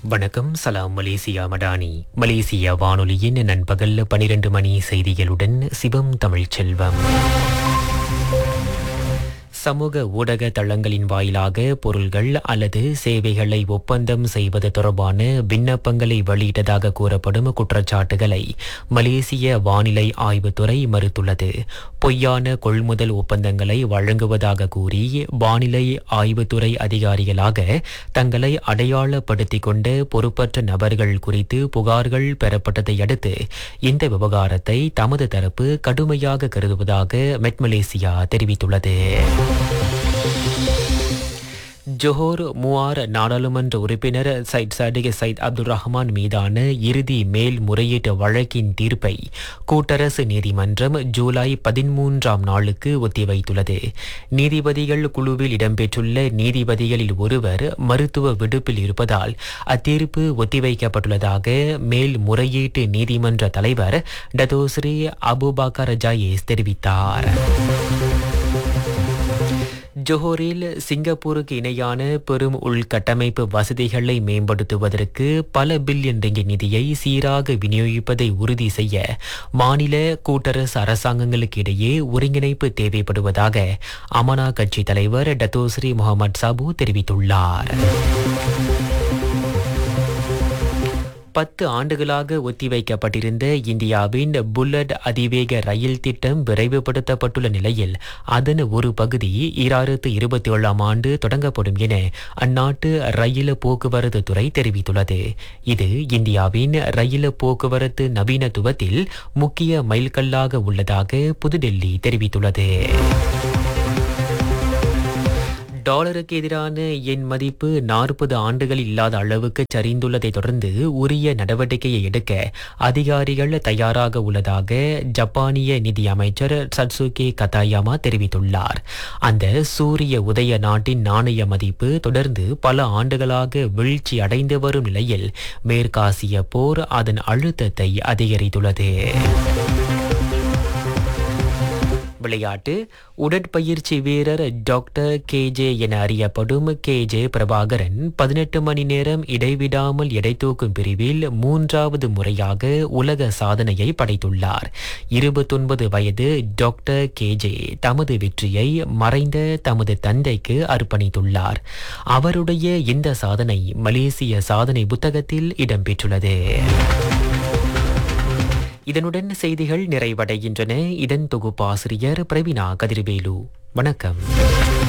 வணக்கம் சலாம் Malaysia Madani Malaysia வானொலியின் நண்பகல் பனிரெண்டு மணி செய்திகளுடன் சிவம் தமிழ்ச்செல்வம் சமூக ஊடக தளங்களின் வாயிலாக பொருள்கள் அல்லது சேவைகளை ஒப்பந்தம் செய்வது தொடர்பான விண்ணப்பங்களை வெளியிட்டதாக கூறப்படும் குற்றச்சாட்டுகளை மலேசிய வானிலை ஆய்வுத்துறை மறுத்துள்ளது பொய்யான கொள்முதல் ஒப்பந்தங்களை வழங்குவதாக கூறி வானிலை ஆய்வுத்துறை அதிகாரிகளாக தங்களை அடையாளப்படுத்திக் கொண்ட பொறுப்பற்ற நபர்கள் குறித்து புகார்கள் பெறப்பட்டதை அடுத்து இந்த விவகாரத்தை தமது தரப்பு கடுமையாக கருதுவதாக மெட் மலேசியா தெரிவித்துள்ளது ஜொஹோர் முவார் நாடாளுமன்ற உறுப்பினர் Syed Saddiq Syed Abdul Rahman மீதான இறுதி மேல் முறையீட்டு வழக்கின் தீர்ப்பை கூட்டரசு நீதிமன்றம் ஜூலை பதிமூன்றாம் நாளுக்கு ஒத்திவைத்துள்ளது நீதிபதிகள் குழுவில் இடம்பெற்றுள்ள நீதிபதிகளில் ஒருவர் மருத்துவ விடுப்பில் இருப்பதால் அத்தீர்ப்பு ஒத்திவைக்கப்பட்டுள்ளதாக மேல் முறையீட்டு நீதிமன்ற தலைவர் டதோஸ்ரீ அபுபாக்கர் ஜாயேஸ் தெரிவித்தார் ஜொஹோரில் சிங்கப்பூருக்கு இணையான பெரும் உள்கட்டமைப்பு வசதிகளை மேம்படுத்துவதற்கு பல பில்லியன் ரிங்கிட் நிதியை சீராக விநியோகிப்பதை உறுதி செய்ய மாநில கூட்டரசு அரசாங்கங்களுக்கு இடையே ஒருங்கிணைப்பு தேவைப்படுவதாக அமனா கட்சி தலைவர் டத்தோஸ்ரீ முகமது சாபு தெரிவித்துள்ளார் பத்து ஆண்டுகளாக ஒத்திவைக்கப்பட்டிருந்த இந்தியாவின் புல்லட் அதிவேக ரயில் திட்டம் விரைவுபடுத்தப்பட்டுள்ள நிலையில் அதன் ஒரு பகுதி ஈராயிரத்து இருபத்தி ஏழாம் ஆண்டு தொடங்கப்படும் என அந்நாட்டு ரயில் போக்குவரத்து துறை தெரிவித்துள்ளது இது இந்தியாவின் ரயில் போக்குவரத்து நவீனத்துவத்தில் முக்கிய மைல்கல்லாக உள்ளதாக புதுடெல்லி தெரிவித்துள்ளது டாலருக்கு எதிரான என் மதிப்பு நாற்பது ஆண்டுகள் இல்லாத அளவுக்கு சரிந்துள்ளதை தொடர்ந்து உரிய நடவடிக்கையை எடுக்க அதிகாரிகள் தயாராக உள்ளதாக ஜப்பானிய நிதி அமைச்சர் சட்சுகி கதாயாமா தெரிவித்துள்ளார் அந்த சூரிய உதய நாட்டின் நாணய மதிப்பு தொடர்ந்து பல ஆண்டுகளாக வீழ்ச்சி அடைந்து வரும் நிலையில் மேற்காசிய போர் அதன் அழுத்தத்தை அதிகரித்துள்ளது விளையாட்டு உடற்பயிற்சி வீரர் டாக்டர் கே ஜே என அறியப்படும் கே ஜே பிரபாகரன் பதினெட்டு மணி நேரம் இடைவிடாமல் எடை தூக்கும் பிரிவில் மூன்றாவது முறையாக உலக சாதனையை படைத்துள்ளார் இருபத்தொன்பது வயது டாக்டர் கே ஜே தமது வெற்றியை மறைந்த தமது தந்தைக்கு அர்ப்பணித்துள்ளார் அவருடைய இந்த சாதனை மலேசிய சாதனை புத்தகத்தில் இடம்பெற்றுள்ளது இதனுடன் செய்திகள் நிறைவடைகின்றன இதன் தொகுப்பாசிரியர் பிரவீனா கதிர்வேலு வணக்கம்